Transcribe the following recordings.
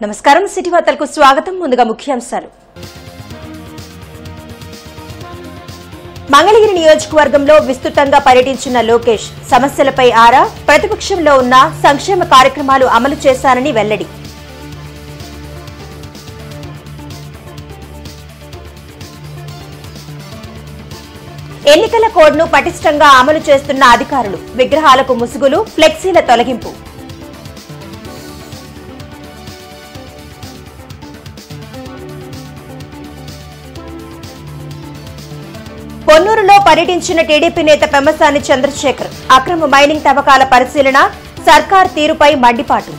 నమస్కారం సిటీ వార్తలకు స్వాగతం ముందుగా ముఖ్యాంశాలు మంగళగిరి నియోజకవర్గంలో విస్తృతంగా పర్యటించిన లోకేష్ సమస్యలపై ఆరా ప్రతిపక్షంలో ఉన్న సంక్షేమ కార్యక్రమాలు అమలు చేశానని వెల్లడి ఎన్నికల కోడ్ను పటిష్టంగా అమలు చేస్తున్న అధికారులు విగ్రహాలకు ముసుగులు ఫ్లెక్సీల తొలగింపు పొన్నూరులో పర్యటించిన టీడీపీ నేత పెమ్మసాని చంద్రశేఖర్ అక్రమ మైనింగ్ తవ్వకాల పరిశీలన సర్కార్ తీరుపై మండిపాటు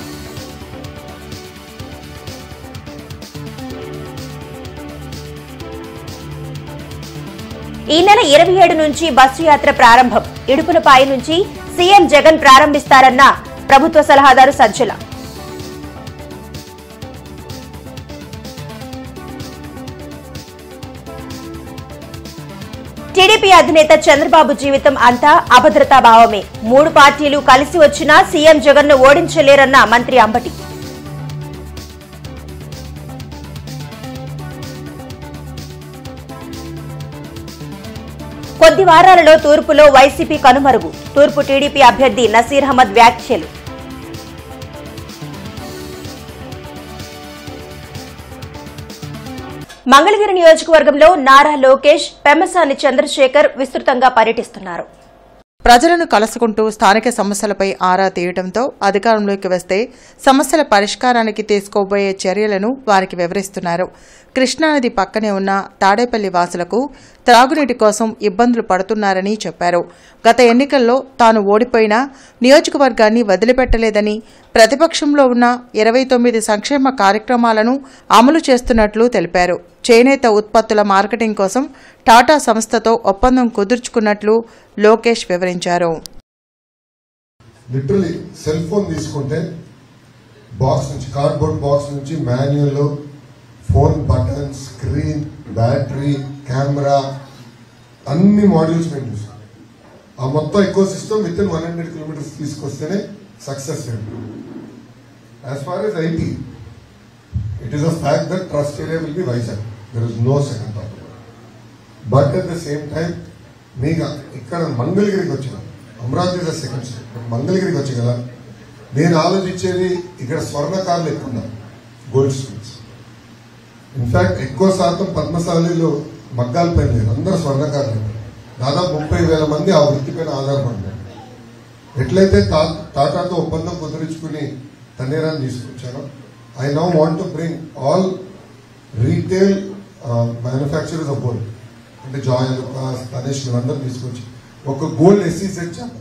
ఈ నెల ఇరవై ఏడు నుంచి బస్సు యాత్ర ప్రారంభం ఇడుపులపాయి నుంచి సీఎం జగన్ ప్రారంభిస్తారన్న ప్రభుత్వ సలహాదారు సజ్జల టీడీపీ అధినేత చంద్రబాబు జీవితం అంతా అభద్రతా భావమే మూడు పార్టీలు కలిసి వచ్చినా సీఎం జగన్ ను ఓడించలేరన్న మంత్రి అంబటి కొద్ది వారాలలో తూర్పులో వైసీపీ కనుమరుగు తూర్పు టీడీపీ అభ్యర్థి నసీర్ అహ్మద్ వ్యాఖ్యలు మంగళగిరి నియోజకవర్గంలో నారా లోకేష్ పెమ్మసాని చంద్రశేఖర్ విస్తృతంగా పర్యటిస్తున్నారు ప్రజలను కలుసుకుంటూ స్థానిక సమస్యలపై ఆరా తీయడంతో అధికారంలోకి వస్తే సమస్యల పరిష్కారానికి తీసుకోబోయే చర్యలను వారికి వివరిస్తున్నారు కృష్ణానది పక్కనే ఉన్న తాడేపల్లి వాసులకు త్రాగునీటి కోసం ఇబ్బందులు పడుతున్నారని చెప్పారు గత ఎన్నికల్లో తాను ఓడిపోయినా నియోజకవర్గాన్ని వదిలిపెట్టలేదని ప్రతిపక్షంలో ఉన్న ఇరవై తొమ్మిది సంక్షేమ కార్యక్రమాలను అమలు చేస్తున్నట్లు తెలిపారు చేనేత ఉత్పత్తుల మార్కెటింగ్ కోసం టాటా సంస్థతో ఒప్పందం కుదుర్చుకున్నట్లు లోకేష్ వివరించారు లిటరలీ సెల్ ఫోన్ తీసుకుంటే బాక్స్ నుంచి కార్డ్బోర్డ్ బాక్స్ నుంచి manual phone button screen battery camera అన్ని మాడ్యూల్స్ మేము చూసాం ఆ మొత్తం ఎక్కువ system within one hundred kilometres తీసుకొస్తేనే success rate as far as IT it is a fact that thrust area will be Vizag there is no second thought but at the same time మీకు ఇక్కడ మంగళగిరికి వచ్చిన Amaravati is second state మంగళగిరికి వచ్చి కదా నేను ఆలోచించేది ఇక్కడ స్వర్ణకారులు ఎక్కువ ఉన్నారు గోల్డ్ స్మిత్స్ ఇన్ఫాక్ట్ ఎక్కువ శాతం పద్మశాలిలో మగ్గాల పైన లేరు అందరూ స్వర్ణకారులు దాదాపు ముప్పై వేల మంది ఆ వృత్తి పైన ఆధారపడినారు ఎట్లయితే తా- టాటాతో ఒప్పందం కుదిరించుకుని తన్నేరాన్ని తీసుకొచ్చానో I now want to bring all retail manufacturers of gold అంటే జాయ్ లుకాస్ తనేష్ వీళ్ళందరూ తీసుకొచ్చి ఒక గోల్డ్ ఎస్సీ సెట్ చేద్దాం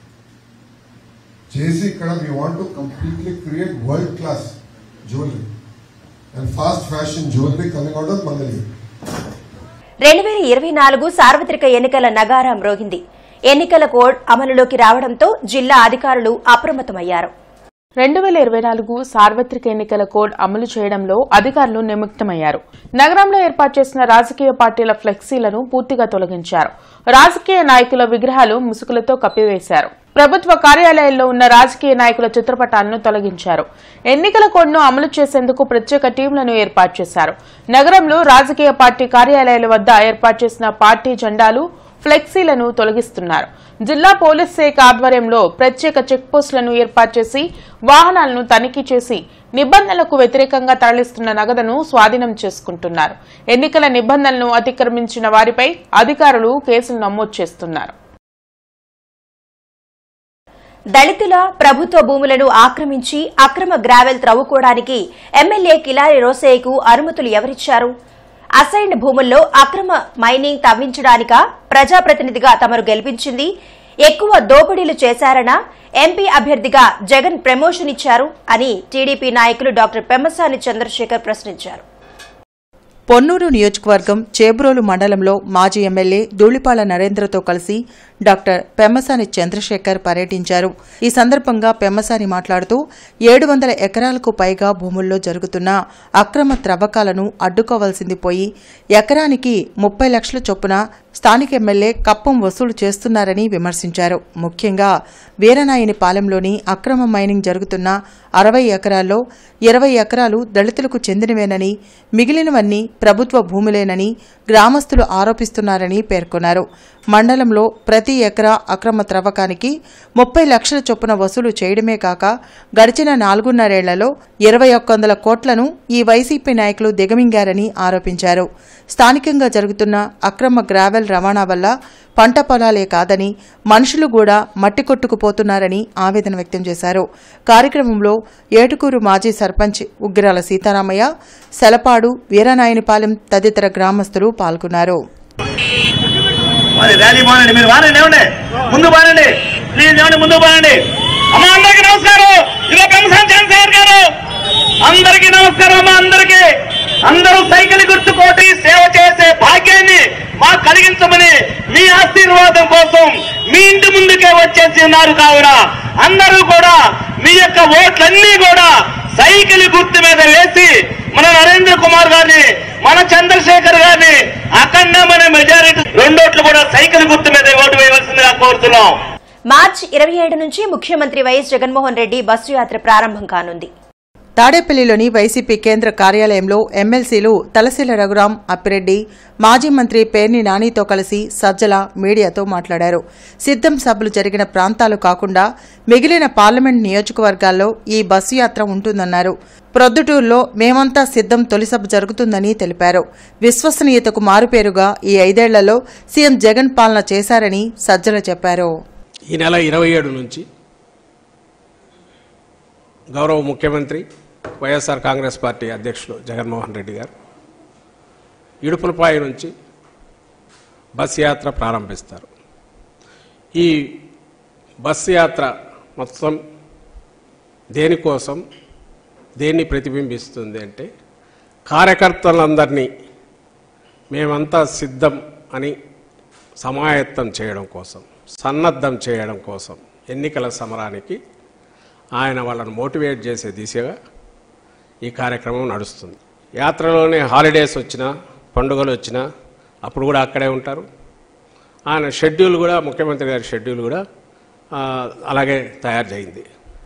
చేసి ఇక్కడ we want to completely create world class jewellery and fast fashion jewellery coming out of Mangalagiri రెండు వేల ఇరవై నాలుగు సార్వత్రిక ఎన్నికల నగారం మ్రోగింది ఎన్నికల కోడ్ అమలులోకి రావడంతో జిల్లా అధికారులు అప్రమత్తమయ్యారు రెండు వేల ఇరవై నాలుగు సార్వత్రిక ఎన్నికల కోడ్ అమలు చేయడంలో అధికారులు నిమగ్నమయ్యారు నగరంలో ఏర్పాటు చేసిన రాజకీయ పార్టీల ఫ్లెక్సీలను పూర్తిగా తొలగించారు రాజకీయ నాయకుల విగ్రహాలు ముసుగులతో కప్పివేశారు ప్రభుత్వ కార్యాలయాల్లో ఉన్న రాజకీయ నాయకుల చిత్రపటాలను తొలగించారు ఎన్నికల కోడ్ను అమలు చేసేందుకు ప్రత్యేక టీంలను ఏర్పాటు చేశారు నగరంలో రాజకీయ పార్టీ కార్యాలయాల వద్ద ఏర్పాటు చేసిన పార్టీ జెండాలు ఫ్లెక్సీలను తొలగిస్తున్నారు జిల్లా పోలీస్ శాఖ ఆధ్వర్యంలో ప్రత్యేక చెక్ పోస్టులను ఏర్పాటు చేసి వాహనాలను తనిఖీ చేసి నిబంధనలకు వ్యతిరేకంగా తరలిస్తున్న నగదును స్వాధీనం చేసుకుంటున్నారు ఎన్నికల నిబంధనలను అతిక్రమించిన వారిపై అధికారులు కేసులు నమోదు చేస్తున్నారు దళితుల ప్రభుత్వ భూములను ఆక్రమించి అక్రమ గ్రావెల్ త్రవ్వుకోవడానికి ఎమ్మెల్యే కిలారి రోసయ్యకు అనుమతులు ఎవరిచ్చారు అసైన్డ్ భూముల్లో అక్రమ మైనింగ్ తవ్వించడానిక ప్రజాప్రతినిధిగా తమరు గెలిపించింది ఎక్కువ దోపిడీలు చేశారనా ఎంపీ అభ్యర్థిగా జగన్ ప్రమోషన్ ఇచ్చారు అని టీడీపీ నాయకులు డాక్టర్ పెమ్మసాని చంద్రశేఖర్ ప్రశ్నించారు పొన్నూరు నియోజకవర్గం చేబ్రోలు మండలంలో మాజీ ఎమ్మెల్యే ధూళిపాల నరేంద్రతో కలిసి డాక్టర్ పెమ్మసాని చంద్రశేఖర్ పర్యటించారు ఈ సందర్భంగా పెమ్మసాని మాట్లాడుతూ ఏడు వందల ఎకరాలకు పైగా భూముల్లో జరుగుతున్న అక్రమ త్రవ్వకాలను అడ్డుకోవాల్సింది పోయి ఎకరానికి ముప్పై లక్షల చొప్పున స్థానిక ఎమ్మెల్యే కప్పం వసూలు చేస్తున్నారని విమర్శించారు ముఖ్యంగా వీరనాయని పాలెంలోని అక్రమ మైనింగ్ జరుగుతున్న అరవై ఎకరాల్లో ఇరవై ఎకరాలు దళితులకు చెందినవేనని మిగిలినవన్నీ ప్రభుత్వ భూములేనని గ్రామస్తులు ఆరోపిస్తున్నారని పేర్కొన్నారు మండలంలో ప్రతి ఎకరా అక్రమ త్రవ్వకానికి ముప్పై లక్షల చొప్పున వసూలు చేయడమే కాక గడిచిన నాలుగున్నరేళ్లలో ఇరవై ఒక్క వందల కోట్లను ఈ వైసీపీ నాయకులు దిగమింగారని ఆరోపించారు స్థానికంగా జరుగుతున్న అక్రమ గ్రావెల్ రవాణా వల్ల పంట పొలాలే కాదని మనుషులు కూడా మట్టి కొట్టుకుపోతున్నారని ఆవేదన వ్యక్తం చేశారు కార్యక్రమంలో ఏటుకూరు మాజీ సర్పంచ్ ఉగ్రాల సీతారామయ్య సెలపాడు వీరనాయనిపాలెం తదితర గ్రామస్తులు పాల్గొన్నారు మరి ర్యాలీ బానండి మీరు బానండి ఏమండి ముందు బానండి ప్లీజ్ ఏమండి ముందు బానండి అమ్మా అందరికి నమస్కారం ఇలా పెంసాన్ చంద్రశేఖర్ గారు అందరికి నమస్కారం అమ్మా అందరికి అందరూ సైకిల్ గుర్తుకోటి సేవ చేసే భాగ్యాన్ని మాకు కలిగించమని మీ ఆశీర్వాదం కోసం మీ ఇంటి ముందుకే వచ్చేసి ఉన్నారు కావున అందరూ కూడా మీ యొక్క ఓట్లన్నీ కూడా సైకిల్ గుర్తు మీద వేసి మన నరేంద్ర కుమార్ గారిని మన చంద్రశేఖర్ గారిని అఖండమైన మెజారిటీ రెండోట్లు కూడా సైకిల్ గుర్తు మీద ఓటు వేయవలసిందిగా కోరుతున్నాం మార్చి ఇరవై ఏడు నుంచి ముఖ్యమంత్రి వైఎస్ జగన్మోహన్ రెడ్డి బస్సు యాత్ర ప్రారంభం కానుంది తాడేపల్లిలోని వైసీపీ కేంద్ర కార్యాలయంలో ఎమ్మెల్సీలు తలశీల రఘురాం అప్పిరెడ్డి మాజీ మంత్రి పేర్ని నానితో కలిసి సజ్జల మీడియాతో మాట్లాడారు సిద్దం సభలు జరిగిన ప్రాంతాలు కాకుండా మిగిలిన పార్లమెంట్ నియోజకవర్గాల్లో ఈ బస్సు యాత్ర ఉంటుందన్నారు ప్రొద్దుటూరులో మేమంతా సిద్దం తొలి సభ జరుగుతుందని తెలిపారు విశ్వసనీయతకు మారుపేరుగా ఈ ఐదేళ్లలో సీఎం జగన్ పాలన చేశారని సజ్జల చెప్పారు ఈ నెల ఇరవై ఏడు నుంచి గౌరవ ముఖ్యమంత్రి వైఎస్ఆర్ కాంగ్రెస్ పార్టీ అధ్యక్షులు జగన్మోహన్ రెడ్డి గారు ఇడుపులపాయ నుంచి బస్ యాత్ర ప్రారంభిస్తారు ఈ బస్ యాత్ర మొత్తం దేనికోసం దేన్ని ప్రతిబింబిస్తుంది అంటే కార్యకర్తలందరినీ మేమంతా సిద్ధం అని సమాయత్తం చేయడం కోసం సన్నద్ధం చేయడం కోసం ఎన్నికల సమరానికి ఆయన వాళ్ళని మోటివేట్ చేసే దిశగా ఈ కార్యక్రమం నడుస్తుంది యాత్రలోనే హాలిడేస్ వచ్చినా పండుగలు వచ్చినా అప్పుడు కూడా అక్కడే ఉంటారు ఆయన షెడ్యూల్ కూడా ముఖ్యమంత్రి గారి షెడ్యూల్ కూడా ఆ, అలాగే తయారు చేయింది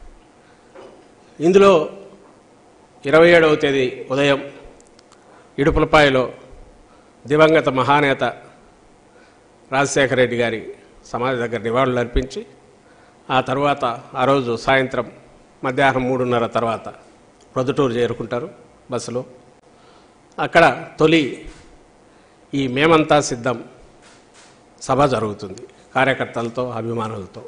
ఇందులో ఇరవై ఏడవ తేదీ ఉదయం ఇడుపులపాయలో దివంగత మహానేత రాజశేఖర రెడ్డి గారి సమాధి దగ్గర నివాళులు అర్పించి ఆ తర్వాత ఆ రోజు సాయంత్రం మధ్యాహ్నం మూడున్నర తర్వాత ప్రొద్దుటూరు చేరుకుంటారు బస్సులో అక్కడ తొలి ఈ మేమంతా సిద్ధం సభ జరుగుతుంది కార్యకర్తలతో అభిమానులతో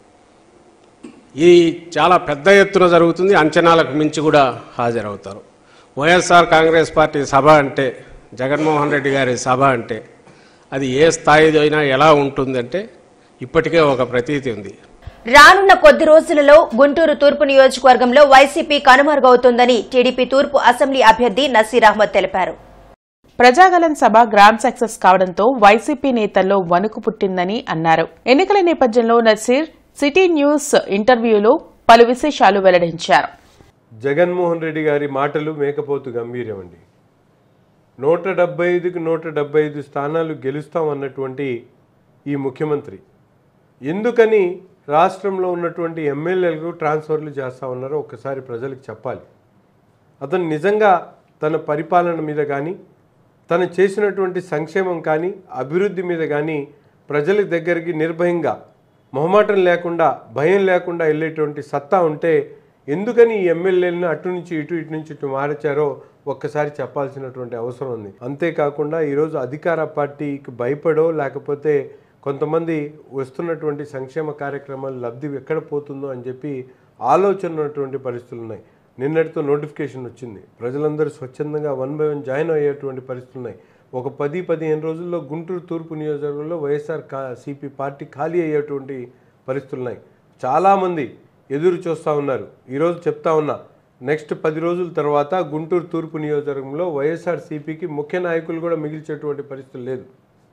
ఇది చాలా పెద్ద ఎత్తున జరుగుతుంది అంచనాలకు మించి కూడా హాజరవుతారు వైఎస్ఆర్ కాంగ్రెస్ పార్టీ సభ అంటే జగన్మోహన్ రెడ్డి గారి సభ అంటే అది ఏ స్థాయిలో అయినా ఎలా ఉంటుందంటే ఇప్పటికే ఒక ప్రతీతి ఉంది రానున్న కొద్ది రోజులలో గుంటూరు తూర్పు నియోజకవర్గంలో వైసీపీ కనుమరుగవుతోందని టీడీపీ తూర్పు అసెంబ్లీ అభ్యర్థి నసీర్ అహ్మద్ తెలిపారు ప్రజాగలం సభ గ్రాండ్ సక్సెస్ కావడంతో వైసీపీ నేతల్లో వణుకు పుట్టిందని అన్నారు ఎన్నికల నేపథ్యంలో నసీర్ సిటీ న్యూస్ ఇంటర్వ్యూలో పలు విశేషాలు వెల్లడించారు జగన్మోహన్ రెడ్డి గారి మాటలు మేకపోతు గంభీరం అండి నూట డెబ్బై ఐదుకి నూట డెబ్బై ఐదు స్థానాలు గెలుస్తామన్నటువంటి ఈ ముఖ్యమంత్రి ఎందుకని రాష్ట్రంలో ఉన్నటువంటి ఎమ్మెల్యేలకు ట్రాన్స్ఫర్లు చేస్తా ఉన్నారో ఒక్కసారి ప్రజలకు చెప్పాలి అతను నిజంగా తన పరిపాలన మీద కానీ తను చేసినటువంటి సంక్షేమం కానీ అభివృద్ధి మీద కానీ ప్రజల దగ్గరికి నిర్భయంగా మొహమాటం లేకుండా భయం లేకుండా వెళ్ళేటువంటి సత్తా ఉంటే ఎందుకని ఈ ఎమ్మెల్యేలను అటు నుంచి ఇటు ఇటు నుంచి ఇటు మార్చారో ఒక్కసారి చెప్పాల్సినటువంటి అవసరం ఉంది అంతేకాకుండా ఈరోజు అధికార పార్టీకి భయపడో లేకపోతే కొంతమంది వస్తున్నటువంటి సంక్షేమ కార్యక్రమాలు లబ్ధి ఎక్కడ పోతుందో అని చెప్పి ఆలోచన ఉన్నటువంటి పరిస్థితులు ఉన్నాయి నిన్నటితో నోటిఫికేషన్ వచ్చింది ప్రజలందరూ స్వచ్ఛందంగా వన్ బై వన్ జాయిన్ అయ్యేటువంటి పరిస్థితులు ఉన్నాయి ఒక పది పదిహేను రోజుల్లో గుంటూరు తూర్పు నియోజకవర్గంలో వైఎస్ఆర్ కా సిపి పార్టీ ఖాళీ అయ్యేటువంటి పరిస్థితులు ఉన్నాయి చాలామంది ఎదురు చూస్తూ ఉన్నారు ఈరోజు చెప్తా ఉన్నా నెక్స్ట్ పది రోజుల తర్వాత గుంటూరు తూర్పు నియోజకవర్గంలో వైఎస్ఆర్ సిపికి ముఖ్య నాయకులు కూడా మిగిల్చేటువంటి పరిస్థితులు లేదు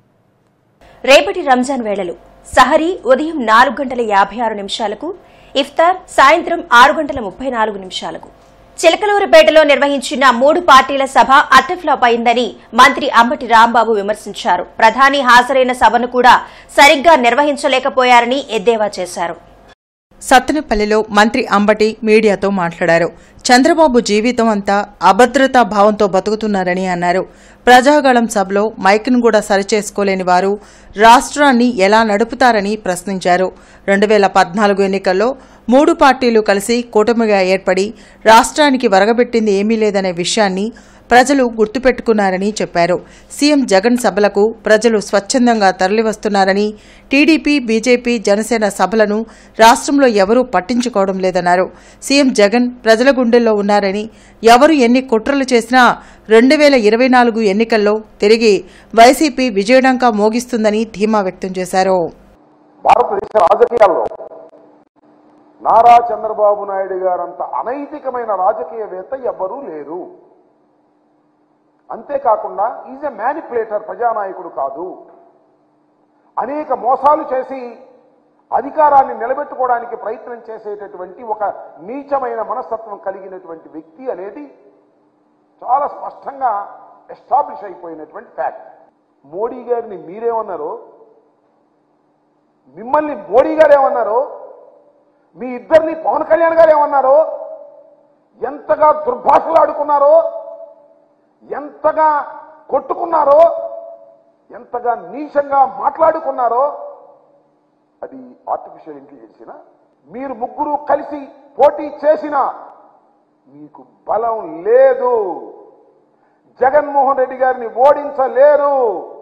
రేపటి రంజాన్ వేళలు సహరీ ఉదయం నాలుగు గంటల యాభై ఆరు నిమిషాలకు ఇఫ్తార్ సాయంత్రం ఆరు గంటల ముప్పై నాలుగు నిమిషాలకు చిలకలూరుపేటలో నిర్వహించిన మూడు పార్టీల సభ అట్టఫ్లాప్ అయిందని మంత్రి అంబటి రాంబాబు విమర్శించారు ప్రధాని హాజరైన సభను కూడా సరిగ్గా నిర్వహించలేకపోయారని ఎద్దేవా చేశారు సత్తెనపల్లిలో మంత్రి అంబటి మీడియాతో మాట్లాడారు చంద్రబాబు జీవితం అంతా అభద్రతా భావంతో బతుకుతున్నారని అన్నారు ప్రజాగళం సభలో మైక్ను కూడా సరిచేసుకోలేని వారు రాష్ట్రాన్ని ఎలా నడుపుతారని ప్రశ్నించారు రెండు వేల పద్నాలుగు ఎన్నికల్లో మూడు పార్టీలు కలిసి కూటమిగా ఏర్పడి రాష్ట్రానికి వరగబెట్టింది ఏమీ లేదనే విషయాన్ని ప్రజలు గుర్తుపెట్టుకున్నారని చెప్పారు సీఎం జగన్ సభలకు ప్రజలు స్వచ్ఛందంగా తరలివస్తున్నారని టీడీపీ బీజేపీ జనసేన సభలను రాష్ట్రంలో ఎవరూ పట్టించుకోవడం లేదన్నారు సీఎం జగన్ ప్రజల గుండెల్లో ఉన్నారని ఎవరు ఎన్ని కుట్రలు చేసినా రెండు వేల ఇరవై నాలుగు ఎన్నికల్లో తిరిగి వైసీపీ విజయడంకా మోగిస్తుందని ధీమా వ్యక్తం చేశారు భారతదేశ రాజకీయాల్లో నారా చంద్రబాబు నాయుడు గారంత అనైతికమైన రాజకీయవేత్త ఎవ్వరూ లేరు అంతేకాకుండా ఈజ్ ఎ మ్యానిపులేటర్ ప్రజానాయకుడు కాదు అనేక మోసాలు చేసి అధికారాన్ని నిలబెట్టుకోవడానికి ప్రయత్నం చేసేటటువంటి ఒక నీచమైన మనస్తత్వం కలిగినటువంటి వ్యక్తి అనేది చాలా స్పష్టంగా ఎస్టాబ్లిష్ అయిపోయినటువంటి ఫ్యాక్ట్ మోడీ గారిని మీరేమన్నారో మిమ్మల్ని మోడీ గారు ఏమన్నారో మీ ఇద్దరిని పవన్ కళ్యాణ్ గారు ఏమన్నారో ఎంతగా దుర్భాషలాడుకున్నారో ఎంతగా కొట్టుకున్నారో ఎంతగా నీచంగా మాట్లాడుకున్నారో అది ఆర్టిఫిషియల్ ఇంటెలిజెన్సీనా మీరు ముగ్గురు కలిసి పోటీ చేసినా మీకు బలం లేదు జగన్మోహన్ రెడ్డి గారిని ఓడించలేరు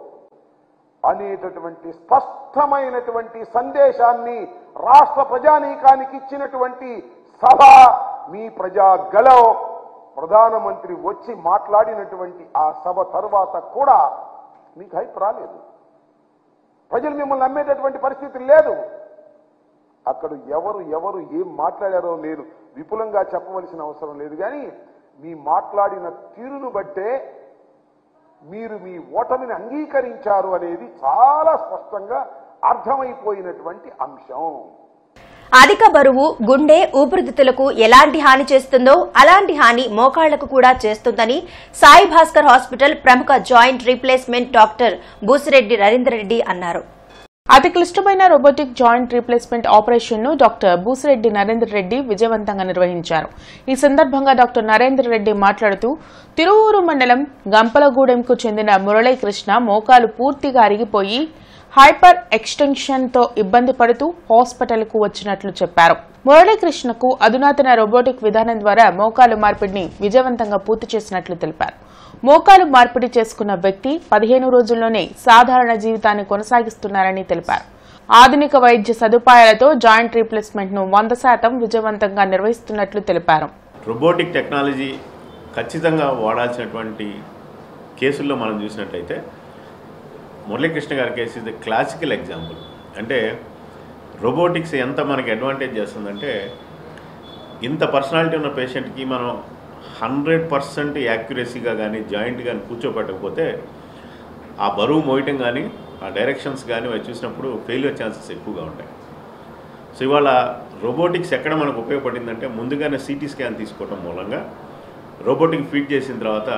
అనేటటువంటి స్పష్టమైనటువంటి సందేశాన్ని రాష్ట్ర ప్రజానీకానికి ఇచ్చినటువంటి సభ మీ ప్రజా గలం ప్రధానమంత్రి వచ్చి మాట్లాడినటువంటి ఆ సభ తరువాత కూడా మీకు హైప్ రాలేదు ప్రజలు మిమ్మల్ని నమ్మేటటువంటి పరిస్థితి లేదు అక్కడ ఎవరు ఎవరు ఏం మాట్లాడారో నేను విపులంగా చెప్పవలసిన అవసరం లేదు కానీ మీ మాట్లాడిన తీరును బట్టే మీరు మీ ఓటమిని అంగీకరించారు అనేది చాలా స్పష్టంగా అర్థమైపోయినటువంటి అంశం అధిక బరువు గుండె ఊపిరితిత్తులకు ఎలాంటి హాని చేస్తుందో అలాంటి హాని మోకాళ్లకు కూడా చేస్తుందని సాయి భాస్కర్ హాస్పిటల్ ప్రముఖ joint replacement doctor Busireddy Narender Reddy అన్నారు అతి క్లిష్టమైన రోబోటిక్ జాయింట్ రీప్లేస్మెంట్ ఆపరేషన్ ను డాక్టర్ బూసిరెడ్డి నరేందర్ రెడ్డి విజయవంతంగా నిర్వహించారు ఈ సందర్భంగా డాక్టర్ నరేందర్ రెడ్డి మాట్లాడుతూ తిరువూరు మండలం గంపలగూడెంకు చెందిన మురళీకృష్ణ మోకాలు పూర్తిగా అరిగిపోయి హైపర్ ఎక్స్టెన్షన్ తో ఇబ్బంది పడుతూ హాస్పిటల్ కు వచ్చినట్లు చెప్పారు మురళీకృష్ణకు అధునాతన రోబోటిక్ విధానం ద్వారా మోకాలు మార్పిడిని విజయవంతంగా పూర్తి చేసినట్లు తెలిపారు మోకాలు మార్పిడి చేసుకున్న వ్యక్తి పదిహేను రోజుల్లోనే సాధారణ జీవితాన్ని కొనసాగిస్తున్నారని తెలిపారు ఆధునిక వైద్య సదుపాయాలతో జాయింట్ రీప్లేస్మెంట్ ను వంద శాతం విజయవంతంగా నిర్వహిస్తున్నట్లు తెలిపారు రోబోటిక్ టెక్నాలజీ ఖచ్చితంగా వాడాల్సినటువంటి కేసుల్లో మనం చూసినట్లయితే మురళీకృష్ణ గారి కేసు ఇది క్లాసికల్ ఎగ్జాంపుల్ అంటే రోబోటిక్స్ ఎంత మనకి అడ్వాంటేజ్ చేస్తుందంటే ఇంత పర్సనాలిటీ ఉన్న పేషెంట్కి మనం హండ్రెడ్ పర్సెంట్ యాక్యురసీగా కానీ జాయింట్ కానీ కూర్చోపెట్టకపోతే ఆ బరువు మోయటం కానీ ఆ డైరెక్షన్స్ కానీ అవి చూసినప్పుడు ఫెయిల్యూర్ ఛాన్సెస్ ఎక్కువగా ఉంటాయి సో ఇవాళ రోబోటిక్స్ ఎక్కడ మనకు ఉపయోగపడిందంటే ముందుగానే సిటీ స్కాన్ తీసుకోవడం మూలంగా రోబోటిక్ ఫీడ్ చేసిన తర్వాత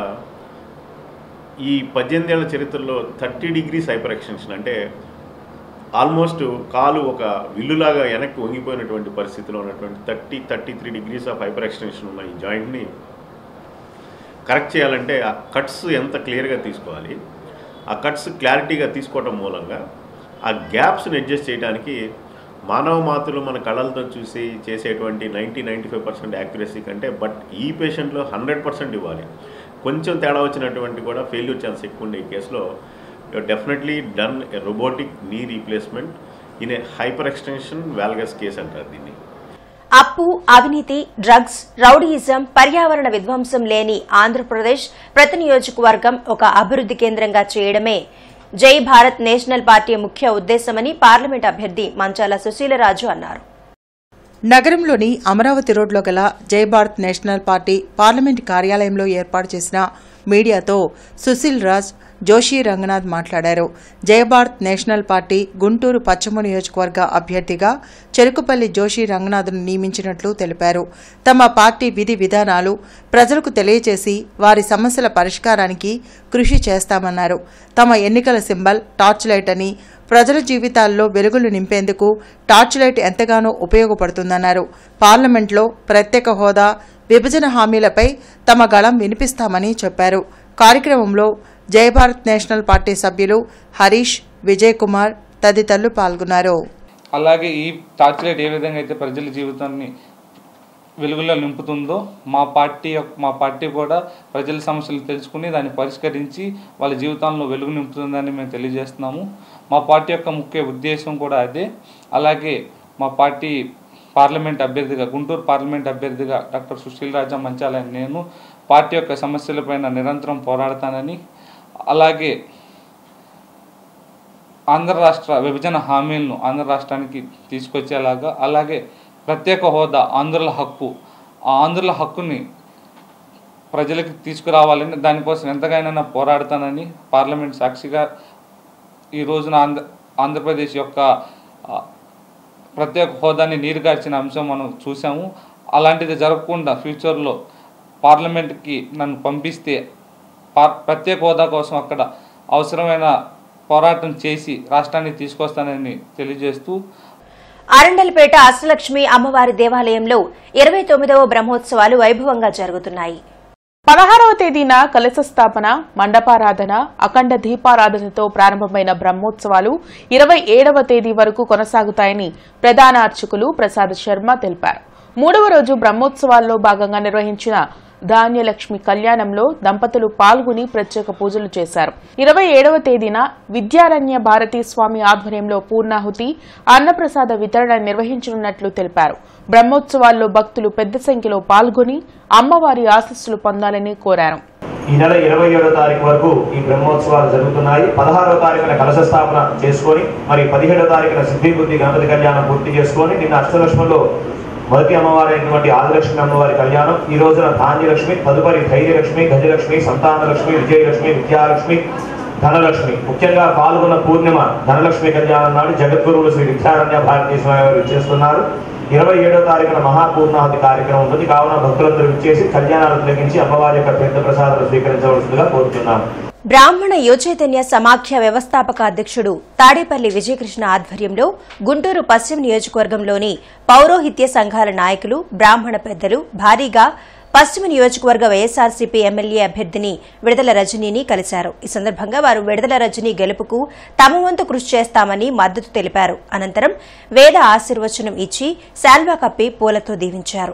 ఈ పద్దెనిమిది ఏళ్ల చరిత్రలో థర్టీ డిగ్రీస్ హైపర్ ఎక్స్టెన్షన్ అంటే ఆల్మోస్ట్ కాలు ఒక విల్లులాగా వెనక్కి వంగిపోయినటువంటి పరిస్థితిలో ఉన్నటువంటి thirty thirty three degrees of hyper extension ఉన్న ఈ జాయింట్ని కరెక్ట్ చేయాలంటే ఆ కట్స్ ఎంత క్లియర్గా తీసుకోవాలి ఆ కట్స్ క్లారిటీగా తీసుకోవడం మూలంగా ఆ గ్యాప్స్ని అడ్జస్ట్ చేయడానికి మానవ మాతృలు మన కళలతో చూసి చేసేటువంటి ninety ninety five percent accuracy కంటే బట్ ఈ పేషెంట్లో హండ్రెడ్ పర్సెంట్ ఇవ్వాలి కొంచెం తేడా వచ్చినటువంటి కూడా ఫెయిల్యూర్ ఛాన్స్ ఎక్కువ ఉండే ఈ కేసులో definitely done a robotic knee replacement in a hyper extension valgus case అంటారు దీన్ని అప్పు అవినీతి డ్రగ్స్ రౌడీయిజం పర్యావరణ విధ్వంసం లేని ఆంధ్రప్రదేశ్ ప్రతి నియోజకవర్గం ఒక అభివృద్ది కేంద్రంగా చేయడమే జై భారత్ నేషనల్ పార్టీ ముఖ్య ఉద్దేశమని పార్లమెంట్ అభ్యర్థి మంచాల సుశీలరాజు అన్నారు నగరంలోని అమరావతి రోడ్లో గల జై భారత్ నేషనల్ పార్టీ పార్లమెంట్ కార్యాలయంలో ఏర్పాటు చేసిన మీడియాతో సుశీల్ రాజ్ జోషి రంగనాథ్ మాట్లాడారు జయభారత్ నేషనల్ పార్టీ గుంటూరు పశ్చిమ నియోజకవర్గ అభ్యర్థిగా చెరుకుపల్లి జోషి రంగనాథ్ను నియమించినట్లు తెలిపారు తమ పార్టీ విధి విధానాలు ప్రజలకు తెలియజేసి వారి సమస్యల పరిష్కారానికి కృషి చేస్తామన్నారు తమ ఎన్నికల సింబల్ టార్చ్ లైట్ అని ప్రజల జీవితాల్లో వెలుగులు నింపేందుకు టార్చ్ లైట్ ఎంతగానో ఉపయోగపడుతుందన్నారు పార్లమెంట్లో ప్రత్యేక హోదా విభజన హామీలపై తమ గళం వినిపిస్తామని చెప్పారు కార్యక్రమంలో జయభారత్ నేషనల్ పార్టీ సభ్యులు హరీష్ విజయ్ కుమార్ తదితరులు పాల్గొన్నారు అలాగే ఈ టార్చ్ లైట్ ఏ విధంగా అయితే ప్రజల జీవితాన్ని వెలుగులో నింపుతుందో మా పార్టీ యొక్క మా పార్టీ కూడా ప్రజల సమస్యలు తెలుసుకుని దాన్ని పరిష్కరించి వాళ్ళ జీవితాల్లో వెలుగు నింపుతుందని మేము తెలియజేస్తున్నాము మా పార్టీ యొక్క ముఖ్య ఉద్దేశం కూడా అదే అలాగే మా పార్టీ పార్లమెంట్ అభ్యర్థిగా గుంటూరు పార్లమెంట్ అభ్యర్థిగా డాక్టర్ సుశీల్ రాజా మంచాల నేను పార్టీ యొక్క సమస్యలపైన నిరంతరం పోరాడతానని అలాగే ఆంధ్ర రాష్ట్ర విభజన హామీలను ఆంధ్ర రాష్ట్రానికి తీసుకొచ్చేలాగా అలాగే ప్రత్యేక హోదా ఆంధ్రుల హక్కు ఆ ఆంధ్రుల హక్కుని ప్రజలకు తీసుకురావాలని దానికోసం ఎంతగానైనా పోరాడతానని పార్లమెంట్ సాక్షిగా ఈ రోజున ఆంధ్ర ఆంధ్రప్రదేశ్ యొక్క ఆ, ప్రత్యేక హోదాని నీరుగార్చిన అంశం మనం చూసాము అలాంటిది జరగకుండా ఫ్యూచర్లో పార్లమెంట్కి నన్ను పంపిస్తే పా- ప్రత్యేక హోదా కోసం అక్కడ అవసరమైన పోరాటం చేసి రాష్ట్రాన్ని తీసుకొస్తానని తెలియజేస్తూ అరండల్పేట అష్టలక్ష్మి అమ్మవారి దేవాలయంలో ఇరవై తొమ్మిదవ బ్రహ్మోత్సవాలు వైభవంగా జరుగుతున్నాయి పదహారవ తేదీన కలశ స్థాపన మండపారాధన అఖండ దీపారాధనతో ప్రారంభమైన బ్రహ్మోత్సవాలు ఇరవై ఏడవ తేదీ వరకు కొనసాగుతాయని ప్రధాన అర్చకులు ప్రసాద్ శర్మ తెలిపారు మూడవ రోజు బ్రహ్మోత్సవాల్లో భాగంగా నిర్వహించిన ధాన్యలక్ష్మి కళ్యాణంలో దంపతులు పాల్గొని ప్రత్యేక పూజలు చేశారు ఇరవై ఏడవ తేదీన విద్యారణ్య భారతీ స్వామి ఆధ్వర్యంలో పూర్ణాహుతి అన్నప్రసాద వితరణ నిర్వహించనున్నట్లు తెలిపారు బ్రహ్మోత్సవాల్లో భక్తులు పెద్ద సంఖ్యలో పాల్గొని అమ్మవారి ఆశీస్సులు పొందాలని కోరారు ఈ నెల ఇరవై ఏడో తారీఖు వరకు ఈ బ్రహ్మోత్సవాలు జరుగుతున్నాయి పదహారవ తారీఖున కలశ స్థాపన చేసుకొని మరి పదిహేడో తారీఖున సిద్ధిబుద్ధి గణపతి కళ్యాణం పూర్తి చేసుకొని నిన్న అష్టలక్ష్మిలో మొదటి అమ్మవారి అయినటువంటి ఆదిలక్ష్మి అమ్మవారి కళ్యాణం ఈ రోజున ధాన్యలక్ష్మి తదుపరి ధైర్యలక్ష్మి గజలక్ష్మి సంతానలక్ష్మి విజయలక్ష్మి విద్యాలక్ష్మి ధనలక్ష్మి ముఖ్యంగా పాల్గొన్న పూర్ణిమ ధనలక్ష్మి కళ్యాణం నాడు జగద్గురువులు శ్రీ విద్యారణ్య భారతీయ స్వామి వారు చేస్తున్నారు ఇరవై ఏడో తారీఖున మహాపూర్ణాహుతి కార్యక్రమం ఉంటుంది కావున భక్తులందరూ విచ్చేసి కళ్యాణాలు తిలగించి అమ్మవారి యొక్క పెద్ద ప్రసాదాలు స్వీకరించవలసిందిగా కోరుతున్నాము బ్రాహ్మణ యువచైతన్య సమాఖ్య వ్యవస్థాపక అధ్యక్షుడు తాడేపల్లి విజయకృష్ణ ఆధ్వర్యంలో గుంటూరు పశ్చిమ నియోజకవర్గంలోని పౌరోహిత్య సంఘాల నాయకులు బ్రాహ్మణ పెద్దలు భారీగా పశ్చిమ నియోజకవర్గ వైఎస్ఆర్సీపీ ఎమ్మెల్యే అభ్యర్థిని విడుదల రజనీని కలిశారు ఈ సందర్భంగా వారు విడుదల రజనీ గెలుపుకు తమ వంతు కృషి చేస్తామని మద్దతు తెలిపారు అనంతరం వేద ఆశీర్వచనం ఇచ్చి శాల్వా కప్పి పూలతో దీవించారు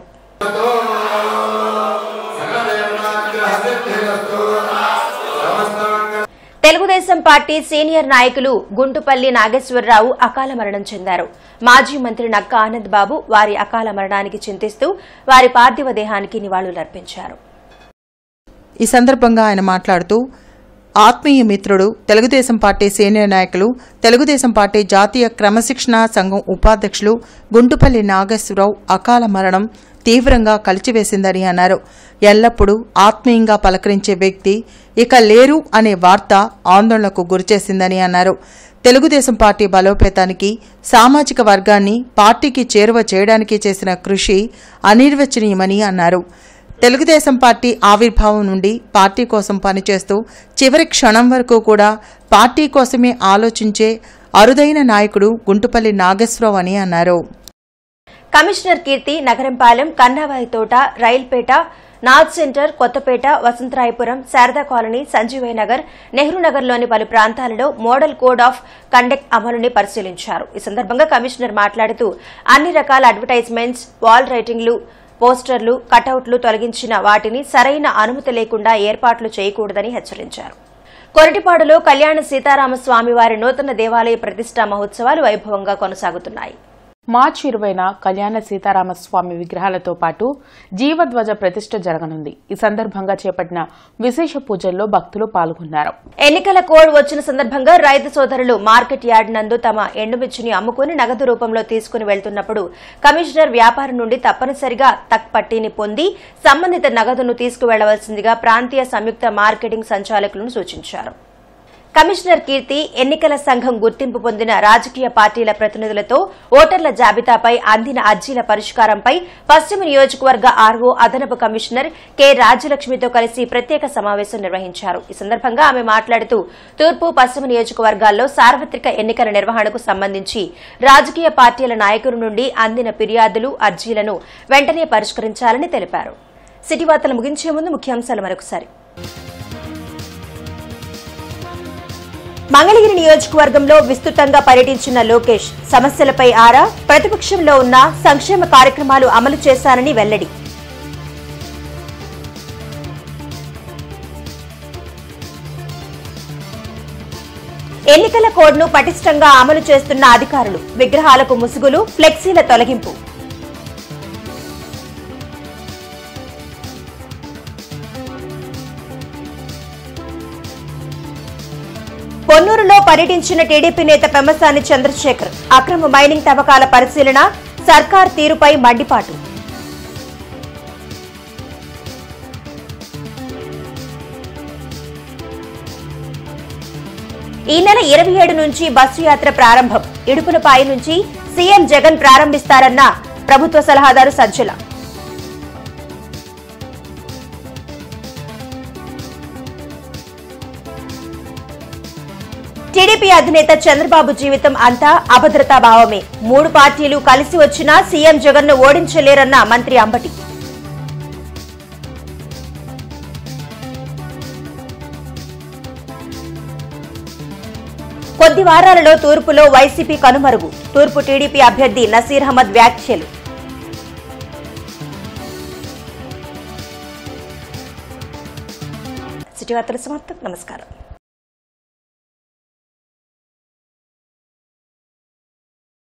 తెలుగుదేశం పార్టీ సీనియర్ నాయకులు గుంటుపల్లి నాగేశ్వరరావు అకాల మరణం చెందారు మాజీ మంత్రి నక్క ఆనంద్ బాబు వారి అకాల మరణానికి చింతిస్తూ వారి పార్థివ దేహానికి నివాళులర్పించారు ఈ సందర్భంగా ఆయన మాట్లాడుతూ ఆత్మీయ మిత్రుడు తెలుగుదేశం పార్టీ సీనియర్ నాయకులు తెలుగుదేశం పార్టీ జాతీయ క్రమశిక్షణా సంఘం ఉపాధ్యక్షులు గుంటుపల్లి నాగేశ్వరరావు అకాల మరణం తీవ్రంగా కలిచివేసిందని అన్నారు ఎల్లప్పుడూ ఆత్మీయంగా పలకరించే వ్యక్తి ఇక లేరు అనే వార్త ఆందోళనకు గురిచేసిందని అన్నారు తెలుగుదేశం పార్టీ బలోపేతానికి సామాజిక వర్గాన్ని పార్టీకి చేరువ చేయడానికి చేసిన కృషి అనిర్వచనీయమని అన్నారు తెలుగుదేశం పార్టీ ఆవిర్భావం నుండి పార్టీ కోసం పనిచేస్తూ చివరి క్షణం వరకు కూడా పార్టీ కోసమే ఆలోచించే అరుదైన నాయకుడు గుంటుపల్లి నాగేశ్వరరావు అని అన్నారు కమిషనర్ కీర్తి Nagarampalem Kannavari Thota Railpet north centre Kothapet Vasantharayapuram Sarada colony Sanjeevaiah Nagar Nehru నగర్లోని పలు ప్రాంతాలలో మోడల్ కోడ్ ఆఫ్ కండక్ట్ అమలుని పరిశీలించారు ఈ సందర్భంగా కమిషనర్ మాట్లాడుతూ అన్ని రకాల అడ్వర్టైజ్మెంట్స్ వాల్ రైటింగ్లు పోస్టర్లు కటౌట్లు తొలగించిన వాటిని సరైన అనుమతి లేకుండా ఏర్పాట్లు చేయకూడదని హెచ్చరించారు కొరటిపాడులో కళ్యాణ సీతారామ స్వామి వారి నూతన దేవాలయ ప్రతిష్టా మహోత్సవాలు వైభవంగా కొనసాగుతున్నాయి మార్చి ఇరవైన కళ్యాణ సీతారామస్వామి విగ్రహాలతో పాటు జీవధ్వజ ప్రతిష్ఠ జరగనుంది ఈ సందర్భంగా చేపట్టిన విశేష పూజల్లో భక్తులు పాల్గొన్నారు ఎన్నికల కోడ్ వచ్చిన సందర్భంగా రైతు సోదరులు మార్కెట్ యార్డ్ నందు తమ ఎండుమిర్చిని అమ్ముకుని నగదు రూపంలో తీసుకుని వెళ్తున్నప్పుడు కమిషనర్ వ్యాపారం నుండి తప్పనిసరిగా తక్ పట్టీని పొంది సంబంధిత నగదును తీసుకువెళ్లవలసిందిగా ప్రాంతీయ సంయుక్త మార్కెటింగ్ సంచాలకులను సూచించారు కమిషనర్ కీర్తి ఎన్నికల సంఘం గుర్తింపు పొందిన రాజకీయ పార్టీల ప్రతినిధులతో ఓటర్ల జాబితాపై అందిన అర్జీల పరిష్కారంపై పశ్చిమ నియోజకవర్గ ఆర్వో అదనపు కమిషనర్ కె రాజ్యలక్ష్మితో కలిసి ప్రత్యేక సమావేశం నిర్వహించారు ఈ సందర్భంగా ఆమె మాట్లాడుతూ తూర్పు పశ్చిమ నియోజకవర్గాల్లో సార్వత్రిక ఎన్నికల నిర్వహణకు సంబంధించి రాజకీయ పార్టీల నాయకుల నుండి అందిన ఫిర్యాదులు అర్జీలను వెంటనే పరిష్కరించాలని తెలిపారు సిటీ వార్తలు ముగించే ముందు ముఖ్యాంశాలు మరొకసారి మంగళగిరి నియోజకవర్గంలో విస్తృతంగా పర్యటించిన లోకేష్ సమస్యలపై ఆరా ప్రతిపక్షంలో ఉన్న సంక్షేమ కార్యక్రమాలు అమలు చేశానని వెల్లడి ఎన్నికల కోడ్ను పటిష్టంగా అమలు చేస్తున్న అధికారులు విగ్రహాలకు ముసుగులు ఫ్లెక్సీల తొలగింపు పొన్నూరులో పర్యటించిన టీడీపీ నేత పెమ్మసాని చంద్రశేఖర్ అక్రమ మైనింగ్ తవ్వకాల పరిశీలన సర్కార్ తీరుపై మండిపాటు ఈ నెల ఇరవై ఏడు నుంచి బస్సు యాత్ర ప్రారంభం ఇడుపులపాయి నుంచి సీఎం జగన్ ప్రారంభిస్తారన్న ప్రభుత్వ సలహాదారు సజ్జల టీడీపీ అధినేత చంద్రబాబు జీవితం అంతా అభద్రతా భావమే మూడు పార్టీలు కలిసి వచ్చినా సీఎం జగన్ ను ఓడించలేరన్న మంత్రి అంబటి కొద్ది వారాలలో తూర్పులో వైసీపీ కనుమరుగు తూర్పు టీడీపీ అభ్యర్థి నసీర్ అహ్మద్ వ్యాఖ్యలు సిటీ వార్తలు సమాప్తం నమస్కారం